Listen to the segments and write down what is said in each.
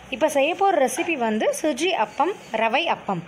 இப்போ செய்ய போகிற ரெசிபி வந்து சுஜி அப்பம் ரவை appam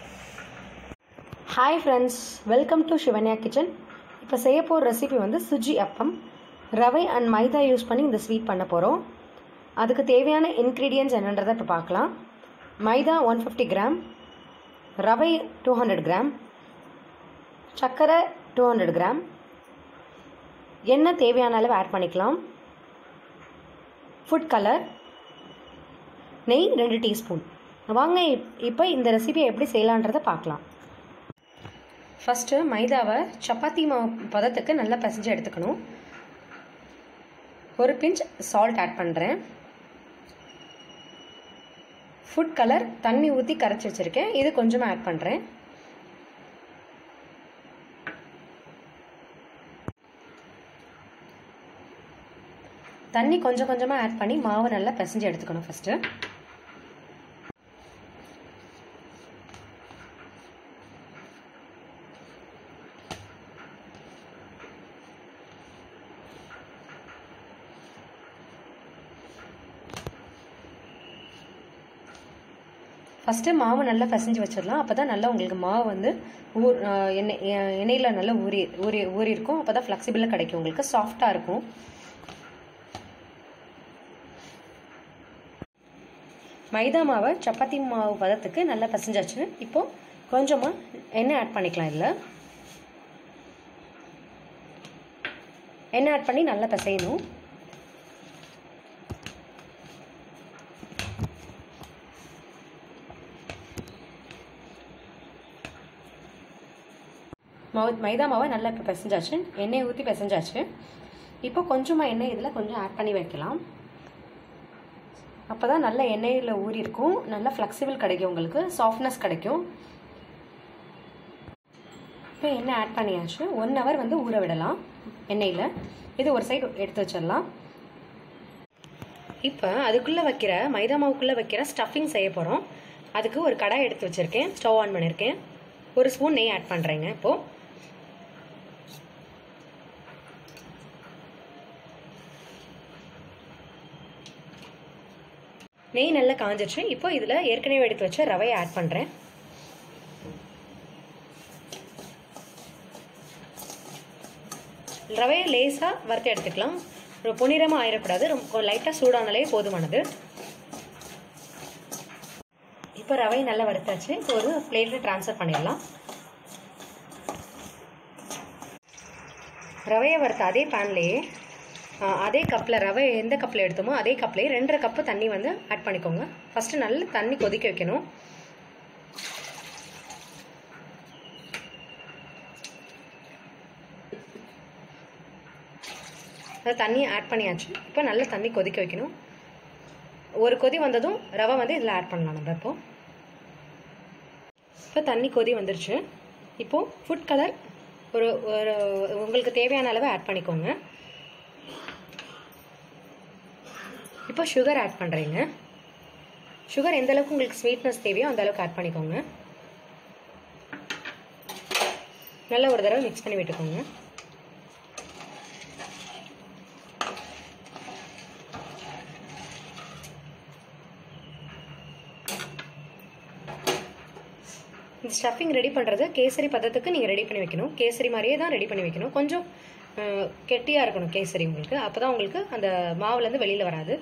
hi friends welcome to Sivanya kitchen இப்போ செய்ய போகிற ரெசிபி வந்து சுஜி அப்பம் ரவை அண்ட் மைதா யூஸ் பண்ணி இந்த ஸ்வீட் பண்ண போகிறோம் அதுக்கு தேவையான இன்க்ரீடியன்ட்ஸ் என்னன்றதை இப்போ பார்க்கலாம் மைதா ஒன் ஃபிஃப்டி கிராம் ரவை டூ ஹண்ட்ரட் கிராம் சர்க்கரை டூ ஹண்ட்ரட் கிராம் எண்ணெய் தேவையான அளவு ஆட் பண்ணிக்கலாம் ஃபுட் கலர் நெய் ரெண்டு டீஸ்பூன் வாங்க இப்போ இந்த ரெசிபியை எப்படி செய்யலான்றதை பார்க்கலாம் ஃபஸ்ட்டு மைதாவை சப்பாத்தி மாவு பதத்துக்கு நல்லா பிசைஞ்சு எடுத்துக்கணும் ஒரு பிஞ்ச் சால்ட் ஆட் பண்ணுறேன் ஃபுட் கலர் தண்ணி ஊற்றி கரைச்சி வச்சுருக்கேன் இது கொஞ்சமாக ஆட் பண்ணுறேன் தண்ணி கொஞ்சம் கொஞ்சமாக ஆட் பண்ணி மாவு நல்லா பிசைஞ்சு எடுத்துக்கணும் ஃபஸ்ட்டு ஃபஸ்ட்டு மாவு நல்லா பிசைஞ்சு வச்சிடலாம் அப்போ தான் நல்லா உங்களுக்கு மாவு வந்து ஊர் எண்ணெய் எண்ணெயில் நல்லா ஊறி ஊறி ஊறி இருக்கும் அப்போ தான் ஃப்ளெக்சிபிளாக கிடைக்கும் உங்களுக்கு சாஃப்டாக இருக்கும் மைதா மாவை சப்பாத்தி மாவு பதத்துக்கு நல்லா பிசைஞ்சாச்சு இப்போது கொஞ்சமாக எண்ணெய் ஆட் பண்ணிக்கலாம் இதில் எண்ணெய் ஆட் பண்ணி நல்லா பிசையணும் மாவு மைதா மாவை நல்லா இப்போ பிசைஞ்சாச்சு எண்ணெய் ஊற்றி பிசைஞ்சாச்சு இப்போ கொஞ்சமாக எண்ணெய் இதில் கொஞ்சம் ஆட் பண்ணி வைக்கலாம் அப்போ தான் நல்ல எண்ணெயில் ஊறி இருக்கும் நல்ல ஃப்ளெக்சிபிள் கிடைக்கும் உங்களுக்கு சாஃப்ட்னஸ் கிடைக்கும் இப்போ எண்ணெய் ஆட் பண்ணியாச்சு ஒன் ஹவர் வந்து ஊற விடலாம் எண்ணெயில் இது ஒரு சைடு எடுத்து வச்சிடலாம் இப்போ அதுக்குள்ளே வைக்கிற மைதா மாவுக்குள்ளே வைக்கிற ஸ்டஃபிங் செய்ய போகிறோம் அதுக்கு ஒரு கடாய் எடுத்து வச்சுருக்கேன் ஸ்டவ் ஆன் பண்ணியிருக்கேன் ஒரு ஸ்பூன் நெய் ஆட் பண்ணுறேங்க இப்போது நெய் நல்லா காஞ்சிச்சு இப்போ இதில் ஏற்கனவே எடுத்து வச்ச ரவையை ஆட் பண்ணுறேன் ரவையை லேசாக வறுத்து எடுத்துக்கலாம் ரொம்ப பொன்னிறமாக ஆயிடக்கூடாது ரொம்ப லைட்டாக சூடானாலே போதுமானது இப்போ ரவை நல்லா வறுத்தாச்சு இப்போ ஒரு பிளேட்டில் ட்ரான்ஸ்ஃபர் பண்ணிடலாம் ரவையை வறுத்த அதே பேன்லேயே அதே கப்பில் ரவை எந்த கப்பில் எடுத்தோமோ அதே கப்லேயே ரெண்டரை கப்பு தண்ணி வந்து ஆட் பண்ணிக்கோங்க ஃபஸ்ட்டு நல்ல தண்ணி கொதிக்க வைக்கணும் அது தண்ணியை ஆட் பண்ணியாச்சு இப்போ நல்ல தண்ணி கொதிக்க வைக்கணும் ஒரு கொதி வந்ததும் ரவை வந்து இதில் ஆட் பண்ணலாம் நம்ம இப்போ இப்போ தண்ணி கொதி வந்துருச்சு இப்போது ஃபுட் கலர் ஒரு ஒரு உங்களுக்கு தேவையான அளவு ஆட் பண்ணிக்கோங்க இப்போ சுகர் ஆட் பண்ணுறீங்க சுகர் எந்த அளவுக்கு உங்களுக்கு ஸ்வீட்னஸ் தேவையோ அந்த அளவுக்கு ஆட் பண்ணிக்கோங்க நல்லா ஒரு தடவை மிக்ஸ் பண்ணி விட்டுக்கோங்க இந்த ஸ்டஃபிங் ரெடி பண்ணுறது கேசரி பதத்துக்கு நீங்கள் ரெடி பண்ணி வைக்கணும் கேசரி மாதிரியே தான் ரெடி பண்ணி வைக்கணும் கொஞ்சம் கெட்டியாக இருக்கணும் கேசரி உங்களுக்கு அப்போ தான் உங்களுக்கு அந்த மாவுலேருந்து வெளியில் வராது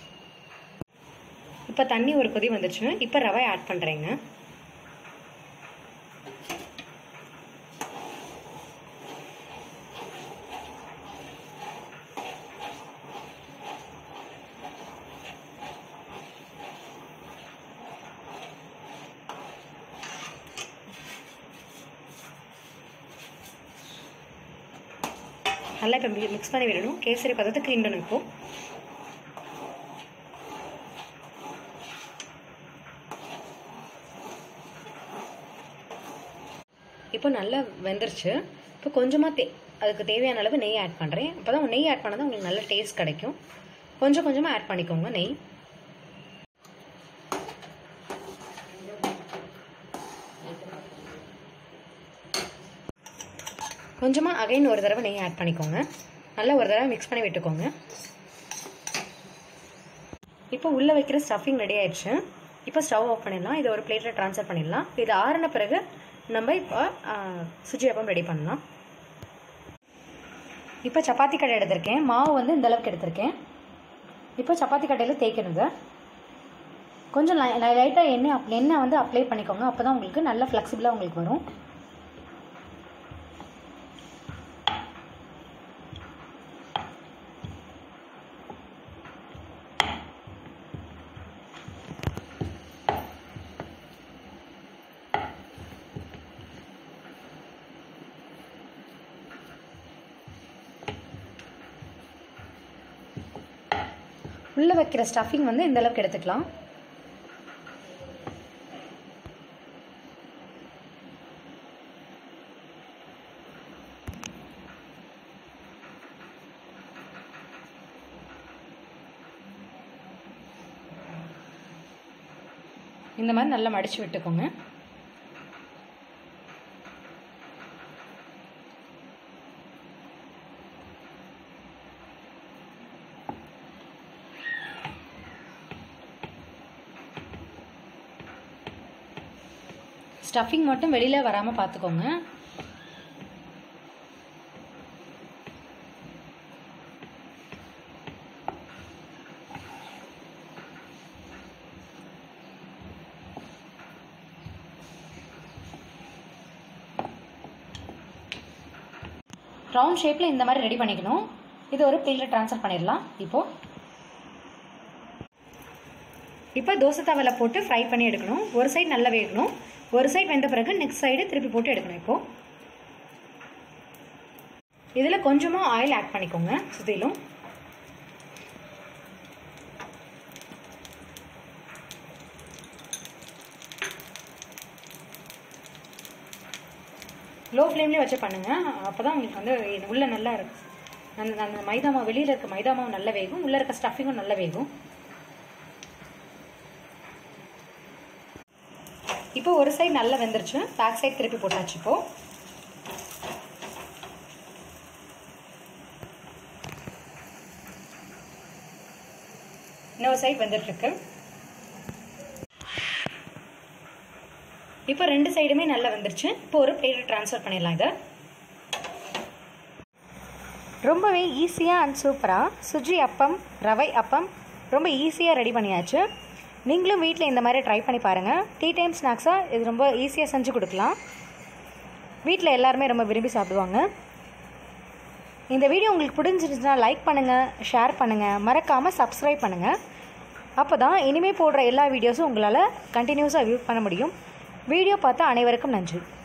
இப்போ தண்ணி ஒரு கொதி வந்துச்சு இப்போ ரவை ஆட் பண்ணுறேங்க நல்லா இப்போ மிக்ஸ் பண்ணி விடணும் கேசரி பதத்தை கிண்டணும் இப்போது இப்போ நல்லா வெந்துருச்சு இப்போ கொஞ்சமாக தே அதுக்கு தேவையான அளவு நெய் ஆட் பண்ணுறேன் அப்போ தான் நெய் ஆட் பண்ணால் தான் உங்களுக்கு நல்ல டேஸ்ட் கிடைக்கும் கொஞ்சம் கொஞ்சமாக ஆட் பண்ணிக்கோங்க நெய் கொஞ்சமாக அகைன் ஒரு தடவை நெய் ஆட் பண்ணிக்கோங்க நல்லா ஒரு தடவை மிக்ஸ் பண்ணி விட்டுக்கோங்க இப்போ உள்ளே வைக்கிற ஸ்டஃபிங் ரெடி ஆயிடுச்சு இப்போ ஸ்டவ் ஆஃப் பண்ணிடலாம் இதை ஒரு பிளேட்டில் ட்ரான்ஸ்ஃபர் பண்ணிடலாம் இது ஆறின பிறகு நம்ம இப்போ சுஜி அப்பம் ரெடி பண்ணலாம் இப்போ சப்பாத்தி கடை எடுத்திருக்கேன் மாவு வந்து இந்த அளவுக்கு எடுத்திருக்கேன் இப்போ சப்பாத்தி கடையில் தேய்க்கணுங்க கொஞ்சம் லைட்டாக எண்ணெய் அப் எண்ணெய் வந்து அப்ளை பண்ணிக்கோங்க அப்போ தான் உங்களுக்கு நல்லா ஃப்ளெக்சிபிளாக உங்களுக்கு வரும் உள்ளே வைக்கிற ஸ்டஃபிங் வந்து இந்த அளவுக்கு எடுத்துக்கலாம் இந்த மாதிரி நல்லா மடித்து விட்டுக்கோங்க ஸ்டஃபிங் மட்டும் வெளியில் வராமல் பார்த்துக்கோங்க ரவுண்ட் ஷேப்பில் இந்த மாதிரி ரெடி பண்ணிக்கணும் இது ஒரு பிளேட்டில் ட்ரான்ஸ்ஃபர் பண்ணிடலாம் இப்போது இப்போ தோசை தவலை போட்டு ஃப்ரை பண்ணி எடுக்கணும் ஒரு சைடு நல்லா வேகணும் ஒரு சைடு வெந்த பிறகு நெக்ஸ்ட் சைடு திருப்பி போட்டு எடுக்கணும் இப்போது இதில் கொஞ்சமாக ஆயில் ஆட் பண்ணிக்கோங்க சுற்றிலும் லோ ஃப்ளேம்லேயே வச்சு பண்ணுங்கள் அப்போ தான் உங்களுக்கு வந்து உள்ளே நல்லா இருக்கும் அந்த அந்த மைதா மாவு வெளியில் இருக்க மைதா மாவு நல்லா வேகும் உள்ளே இருக்க ஸ்டஃபிங்கும் நல்லா வேகும் இப்போ ஒரு சைடு நல்லா வெந்துருச்சு பேக் சைடு திருப்பி போட்டாச்சு இப்போ இன்னொரு சைடு வெந்துட்டுருக்கு இப்போ ரெண்டு சைடுமே நல்லா வெந்துருச்சு இப்போ ஒரு பிளேட்டை ட்ரான்ஸ்ஃபர் பண்ணிடலாம் இதை ரொம்பவே ஈஸியாக அண்ட் சூப்பராக சுஜி அப்பம் ரவை அப்பம் ரொம்ப ஈஸியாக ரெடி பண்ணியாச்சு நீங்களும் வீட்டில் இந்த மாதிரி ட்ரை பண்ணி பாருங்கள் டீ டைம் ஸ்நாக்ஸாக இது ரொம்ப ஈஸியாக செஞ்சு கொடுக்கலாம் வீட்டில் எல்லாருமே ரொம்ப விரும்பி சாப்பிடுவாங்க இந்த வீடியோ உங்களுக்கு பிடிச்சிருந்துச்சுன்னா லைக் பண்ணுங்கள் ஷேர் பண்ணுங்கள் மறக்காமல் சப்ஸ்கிரைப் பண்ணுங்கள் அப்போ தான் இனிமேல் போடுற எல்லா வீடியோஸும் உங்களால் கண்டினியூஸாக வியூ பண்ண முடியும் வீடியோ பார்த்தா அனைவருக்கும் நன்றி